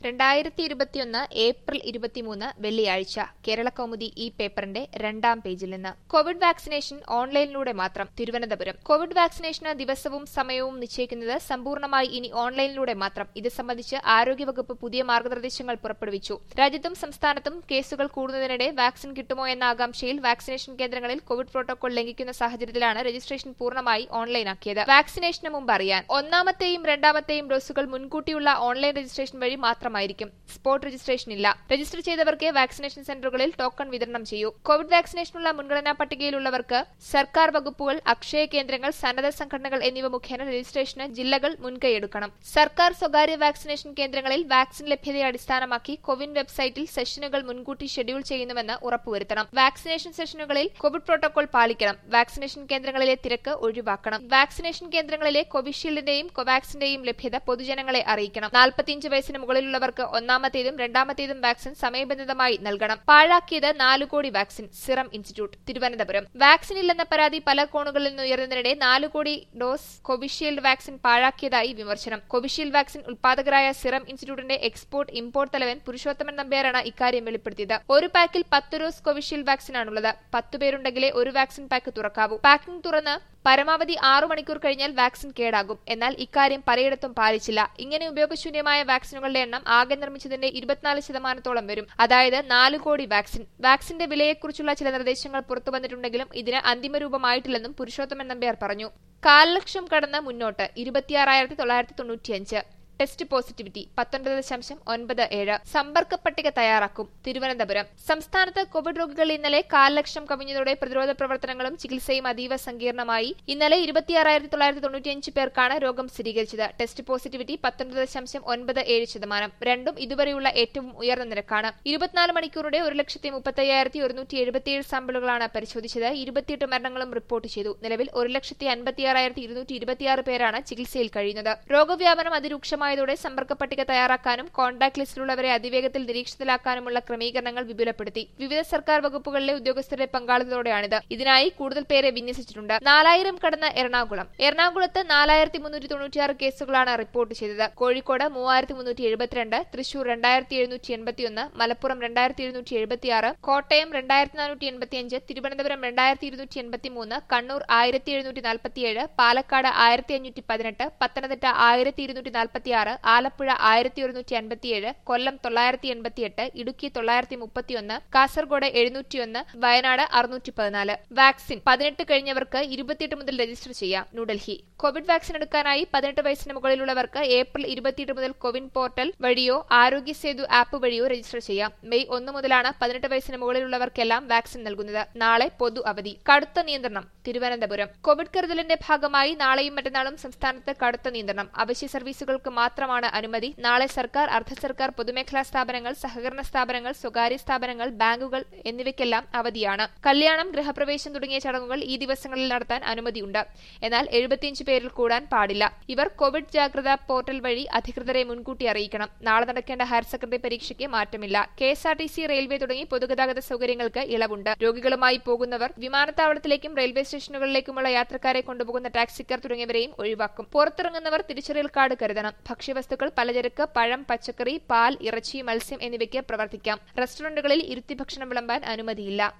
രണ്ടായിരത്തി ഇരുപത്തിയൊന്ന് ഏപ്രിൽ ഇരുപത്തിമൂന്ന് വെള്ളിയാഴ്ച കേരള കൗമുദി ഈ പേപ്പറിന്റെ രണ്ടാം പേജിൽ നിന്ന് കോവിഡ് വാക്സിനേഷൻ ഓൺലൈനിലൂടെ മാത്രം തിരുവനന്തപുരം കോവിഡ് വാക്സിനേഷന് ദിവസവും സമയവും നിശ്ചയിക്കുന്നത് സമ്പൂർണ്ണമായി ഇനി ഓൺലൈനിലൂടെ മാത്രം ഇത് സംബന്ധിച്ച് ആരോഗ്യവകുപ്പ് പുതിയ മാർഗനിർദ്ദേശങ്ങൾ പുറപ്പെടുവിച്ചു രാജ്യത്തും സംസ്ഥാനത്തും കേസുകൾ കൂടുന്നതിനിടെ വാക്സിൻ കിട്ടുമോ എന്ന ആകാംക്ഷയിൽ വാക്സിനേഷൻ കേന്ദ്രങ്ങളിൽ കോവിഡ് പ്രോട്ടോകോൾ ലംഘിക്കുന്ന സാഹചര്യത്തിലാണ് രജിസ്ട്രേഷൻ പൂർണ്ണമായി ഓൺലൈനാക്കിയത് വാക്സിനേഷന് മുമ്പ് അറിയാൻ ഒന്നാമത്തെയും രണ്ടാമത്തെയും ഡോസുകൾ മുൻകൂട്ടിയുള്ള ഓൺലൈൻ രജിസ്ട്രേഷൻ വഴി മാത്രമായിരിക്കും സ്പോട്ട് രജിസ്ട്രേഷൻ ഇല്ല രജിസ്റ്റർ ചെയ്തവർക്ക് വാക്സിനേഷൻ സെന്ററുകളിൽ ടോക്കൺ വിതരണം ചെയ്യൂ കോവിഡ് വാക്സിനേഷനുള്ള മുൻഗണനാ പട്ടികയിലുള്ളവർക്ക് സർക്കാർ വകുപ്പുകൾ അക്ഷയ കേന്ദ്രങ്ങൾ സന്നദ്ധ സംഘടനകൾ എന്നിവ മുഖേന രജിസ്ട്രേഷന് ജില്ലകൾ മുൻകൈയെടുക്കണം സർക്കാർ സ്വകാര്യ വാക്സിനേഷൻ കേന്ദ്രങ്ങളിൽ വാക്സിൻ ലഭ്യതയെ അടിസ്ഥാനമാക്കി കോവിൻ വെബ്സൈറ്റിൽ സെഷനുകൾ മുൻകൂട്ടി ഷെഡ്യൂൾ ചെയ്യുന്നുവെന്ന് ഉറപ്പുവരുത്തണം വാക്സിനേഷൻ സെഷനുകളിൽ കോവിഡ് പ്രോട്ടോകോൾ പാലിക്കണം വാക്സിനേഷൻ കേന്ദ്രങ്ങളിലെ തിരക്ക് ഒഴിവാക്കണം വാക്സിനേഷൻ കേന്ദ്രങ്ങളിലെ കോവിഷീൽഡിന്റെയും കോവാക്സിന്റെയും ലഭ്യത പൊതുജനങ്ങളെ അറിയിക്കണം നാൽപ്പത്തിയഞ്ച് വയസ്സിന് മുകളിലുള്ളവർക്ക് ഒന്നാമത്തേതും രണ്ടാമത്തേതും വാക്സിൻ സമയബന്ധിതമായി നൽകണം പാഴാക്കിയത് നാലു കോടി vaccine serum institute Thiruvananthapuram vaccine ഇല്ലെന്ന പരാതി പല കോണുകളിൽ നിന്ന് ഉയർന്നതിനിടെ നാലു കോടി ഡോസ് കോവിഷീൽഡ് വാക്സിൻ പാഴാക്കിയതായി വിമർശനം കോവിഷീൽഡ് വാക്സിൻ ഉൽപാദകരായ സിറം ഇൻസ്റ്റിറ്റ്യൂട്ടിന്റെ എക്സ്പോർട്ട് ഇമ്പോർട്ട് തലവൻ പുരുഷോത്തമൻ നമ്പ്യാരാണ് ഇക്കാര്യം വെളിപ്പെടുത്തിയത് ഒരു പാക്കിൽ പത്ത് ഡോസ് കോവിഷീൽഡ് വാക്സിനാണുള്ളത് പത്തു പേരുണ്ടെങ്കിലേ ഒരു വാക്സിൻ പാക്ക് തുറക്കാവൂ പാക്കിംഗ് തുറന്ന് പരമാവധി ആറു മണിക്കൂർ കഴിഞ്ഞാൽ വാക്സിൻ കേടാകും എന്നാൽ ഇക്കാര്യം പലയിടത്തും പാലിച്ചില്ല ഇങ്ങനെ ഉപയോഗശൂന്യമായ വാക്സിനുകളുടെ എണ്ണം ആകെ നിർമ്മിച്ചതിന്റെ ഇരുപത്തിനാല് ശതമാനത്തോളം വരും അതായത് നാല് കോടി വാക്സിൻ വാക്സിന്റെ വിലയെക്കുറിച്ചുള്ള ചില നിർദ്ദേശങ്ങൾ പുറത്തുവന്നിട്ടുണ്ടെങ്കിലും ഇതിന് അന്തിമ രൂപമായിട്ടില്ലെന്നും പുരുഷോത്തമൻ നമ്പ്യാർ പറഞ്ഞു കാൽ ലക്ഷം കടന്ന് മുന്നോട്ട് ഇരുപത്തിയാറായിരത്തി തൊള്ളായിരത്തി തൊണ്ണൂറ്റിയഞ്ച് ടെസ്റ്റ് പോസിറ്റിവിറ്റി പത്തൊൻപത് ദശാംശം ഒൻപത് ഏഴ് സമ്പർക്ക പട്ടിക തയ്യാറാക്കും തിരുവനന്തപുരം സംസ്ഥാനത്ത് കോവിഡ് രോഗികൾ ഇന്നലെ കാൽ ലക്ഷം കവിഞ്ഞതോടെ പ്രതിരോധ പ്രവർത്തനങ്ങളും ചികിത്സയും അതീവ സങ്കീർണമായി ഇന്നലെ ഇരുപത്തിയാറായിരത്തി തൊള്ളായിരത്തി തൊണ്ണൂറ്റിയഞ്ച് പേർക്കാണ് രോഗം സ്ഥിരീകരിച്ചത് ടെസ്റ്റ് പോസിറ്റിവിറ്റി പത്തൊൻപത് ദശാംശം ഒൻപത് ഏഴ് ശതമാനം രണ്ടും ഇതുവരെയുള്ള ഏറ്റവും ഉയർന്ന നിരക്കാണ് ഇരുപത്തിനാല് മണിക്കൂറുടെ ഒരു ലക്ഷത്തി മുപ്പത്തയ്യായിരത്തി ഒരുന്നൂറ്റി എഴുപത്തിയേഴ് സാമ്പിളുകളാണ് പരിശോധിച്ചത് ഇരുപത്തിയെട്ട് മരണങ്ങളും റിപ്പോർട്ട് ചെയ്തു നിലവിൽ ഒരു ലക്ഷത്തി അൻപത്തിയാറായിരത്തി ഇരുന്നൂറ്റി ഇരുപത്തിയാറ് പേരാണ് ചികിത്സയിൽ കഴിയുന്നത് രോഗവ്യാപനം അതിരൂക്ഷമായ ആയതോടെ സമ്പർക്ക പട്ടിക തയ്യാറാക്കാനും കോൺടാക്ട് ലിസ്റ്റിലുള്ളവരെ അതിവേഗത്തിൽ നിരീക്ഷണത്തിലാക്കാനുമുള്ള ക്രമീകരണങ്ങൾ വിപുലപ്പെടുത്തി വിവിധ സർക്കാർ വകുപ്പുകളിലെ ഉദ്യോഗസ്ഥരുടെ പങ്കാളിത്തത്തോടെയാണിത് ഇതിനായി കൂടുതൽ പേരെ വിന്യസിച്ചിട്ടുണ്ട് നാലായിരം കടന്ന എറണാകുളം എറണാകുളത്ത് നാലായിരത്തി മുന്നൂറ്റി തൊണ്ണൂറ്റിയാറ് കേസുകളാണ് റിപ്പോർട്ട് ചെയ്തത് കോഴിക്കോട് മൂവായിരത്തി മുന്നൂറ്റി എഴുപത്തിരണ്ട് തൃശൂർ രണ്ടായിരത്തി എഴുന്നൂറ്റി എൺപത്തിയൊന്ന് മലപ്പുറം രണ്ടായിരത്തി എഴുന്നൂറ്റി എഴുപത്തിയാറ് കോട്ടയം രണ്ടായിരത്തി നാനൂറ്റി എൺപത്തിയഞ്ച് തിരുവനന്തപുരം രണ്ടായിരത്തി ഇരുന്നൂറ്റി എൺപത്തിമൂന്ന് കണ്ണൂർ ആയിരത്തി എഴുന്നൂറ്റി നാൽപ്പത്തിയേഴ് പാലക്കാട് ആയിരത്തി അഞ്ഞൂറ്റി പതിനെട്ട് പത്തനംതിട്ട ആയിരത്തി ഇരുന്നൂറ്റി നാൽപ്പത്തിയാറ് ആലപ്പുഴ ആയിരത്തി ഒരുന്നൂറ്റി അൻപത്തിയേഴ് കൊല്ലം തൊള്ളായിരത്തി എൺപത്തിയെട്ട് ഇടുക്കി തൊള്ളായിരത്തി മുപ്പത്തിയൊന്ന് കാസർഗോഡ് എഴുന്നൂറ്റിയൊന്ന് വയനാട് അറുന്നൂറ്റി പതിനാല് വാക്സിൻ പതിനെട്ട് കഴിഞ്ഞവർക്ക് ഇരുപത്തിയെട്ട് മുതൽ രജിസ്റ്റർ ചെയ്യാം ന്യൂഡൽഹി കോവിഡ് വാക്സിൻ എടുക്കാനായി പതിനെട്ട് വയസ്സിന് മുകളിലുള്ളവർക്ക് ഏപ്രിൽ ഇരുപത്തിയെട്ട് മുതൽ കോവിൻ പോർട്ടൽ വഴിയോ ആരോഗ്യ സേതു ആപ്പ് വഴിയോ രജിസ്റ്റർ ചെയ്യാം മെയ് ഒന്ന് മുതലാണ് പതിനെട്ട് വയസ്സിന് മുകളിലുള്ളവർക്കെല്ലാം വാക്സിൻ നൽകുന്നത് നാളെ പൊതു അവധി കടുത്ത നിയന്ത്രണം തിരുവനന്തപുരം കോവിഡ് കരുതലിന്റെ ഭാഗമായി നാളെയും മറ്റന്നാളും സംസ്ഥാനത്ത് കടുത്ത നിയന്ത്രണം അവശ്യ സർവീസുകൾക്ക് മാത്രമാണ് അനുമതി നാളെ സർക്കാർ അർദ്ധ സർക്കാർ പൊതുമേഖലാ സ്ഥാപനങ്ങൾ സഹകരണ സ്ഥാപനങ്ങൾ സ്വകാര്യ സ്ഥാപനങ്ങൾ ബാങ്കുകൾ എന്നിവയ്ക്കെല്ലാം അവധിയാണ് കല്യാണം ഗൃഹപ്രവേശം തുടങ്ങിയ ചടങ്ങുകൾ ഈ ദിവസങ്ങളിൽ നടത്താൻ അനുമതിയുണ്ട് എന്നാൽ എഴുപത്തിയഞ്ച് പേരിൽ കൂടാൻ പാടില്ല ഇവർ കോവിഡ് ജാഗ്രതാ പോർട്ടൽ വഴി അധികൃതരെ മുൻകൂട്ടി അറിയിക്കണം നാളെ നടക്കേണ്ട ഹയർ സെക്കൻഡറി പരീക്ഷയ്ക്ക് മാറ്റമില്ല K S R T C railway തുടങ്ങി പൊതുഗതാഗത സൗകര്യങ്ങൾക്ക് ഇളവുണ്ട് രോഗികളുമായി പോകുന്നവർ വിമാനത്താവളത്തിലേക്കും റെയിൽവേ സ്റ്റേഷനുകളിലേക്കുമുള്ള യാത്രക്കാരെ കൊണ്ടുപോകുന്ന ടാക്സിക്കാർ തുടങ്ങിയവരെയും ഒഴിവാക്കും പുറത്തിറങ്ങുന്നവർ തിരിച്ചറിയൽ കാർഡ് കരുതണം ഭക്ഷ്യവസ്തുക്കൾ പലചരക്ക് പഴം പച്ചക്കറി പാൽ ഇറച്ചി മത്സ്യം എന്നിവയ്ക്ക് പ്രവർത്തിക്കാം റെസ്റ്റോറന്റുകളിൽ ഇരുത്തി ഭക്ഷണം വിളമ്പാൻ അനുമതിയില്ല